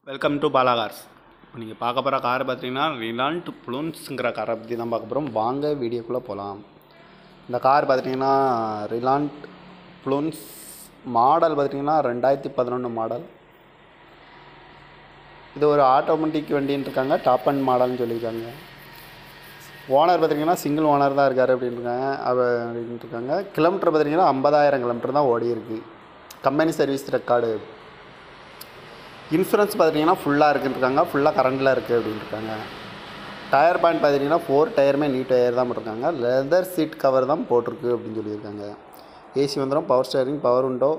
welcome to Bala cars இப்போ நீங்கள் பார்க்க போகிற கார் பார்த்தீங்கன்னா ரிலான்ட் ப்ளூன்ஸுங்கிற காரை பற்றி தான் பார்க்க போகிறோம் வாங்க வீடியோக்குள்ளே போகலாம் இந்த கார் பார்த்தீங்கன்னா ரிலான்ட் ப்ளூன்ஸ் மாடல் பார்த்தீங்கன்னா ரெண்டாயிரத்தி பதினொன்று மாடல் இது ஒரு ஆட்டோமேட்டிக் வண்டின்னு இருக்காங்க டாப் அண்ட் மாடல்னு சொல்லியிருக்காங்க ஓனர் பார்த்தீங்கன்னா சிங்கிள் ஓனர் தான் இருக்கார் அப்படின்னு இருக்காங்க அவ அப்படின்னு இருக்காங்க கிலோமீட்டர் பார்த்தீங்கன்னா ஐம்பதாயிரம் கிலோமீட்டர் தான் ஓடி இருக்கு கம்பெனி சர்வீஸ் ரெக்கார்டு இன்சூரன்ஸ் பார்த்தீங்கன்னா ஃபுல்லாக இருக்குன்னு இருக்காங்க ஃபுல்லாக கரண்டில் இருக்குது அப்படின்னு இருக்காங்க டயர் பாயிண்ட் பார்த்தீங்கன்னா ஃபோர் டயருமே நீ டயர் தான் போட்டிருக்காங்க லெதர் சீட் கவர் தான் போட்டிருக்கு அப்படின்னு சொல்லியிருக்காங்க ஏசி வந்துடும் power steering power window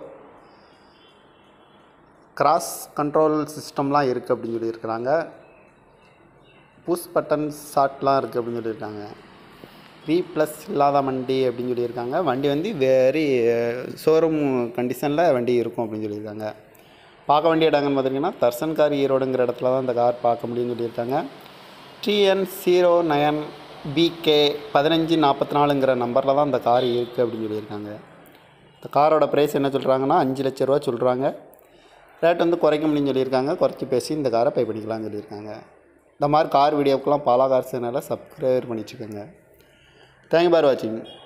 cruise control சிஸ்டம்லாம் இருக்குது அப்படின்னு சொல்லியிருக்கிறாங்க புஷ் பட்டன் ஷாட்லாம் இருக்குது அப்படின்னு சொல்லியிருக்காங்க வி ப்ளஸ் இல்லாத வண்டி அப்படின்னு சொல்லியிருக்காங்க வண்டி வந்து வெரி ஷோரூம் கண்டிஷனில் வண்டி இருக்கும் அப்படின்னு சொல்லியிருக்காங்க பார்க்க வேண்டிய இடங்கன்னு பார்த்தீங்கன்னா தர்சன் கார் ஈரோடுங்கிற இடத்துல தான் இந்த கார் பார்க்க முடியும்னு சொல்லியிருக்காங்க டிஎன் ஜீரோ நயன் பிகே பதினஞ்சு நாற்பத்தி நாலுங்கிற நம்பரில் தான் இந்த கார் இருக்குது அப்படின்னு சொல்லியிருக்காங்க இந்த காரோட ப்ரைஸ் என்ன சொல்கிறாங்கன்னா அஞ்சு லட்ச ரூபா சொல்கிறாங்க ரேட் வந்து குறைக்க முடியும்னு சொல்லியிருக்காங்க குறைச்சி பேசி இந்த காரை பே பண்ணிக்கலாம்னு சொல்லியிருக்காங்க இந்த மாதிரி கார் வீடியோக்கெலாம் பாலா கார் சேனலை சப்ஸ்கிரைப் பண்ணி வச்சுக்கோங்க தேங்க்யூ பார் வாட்சிங்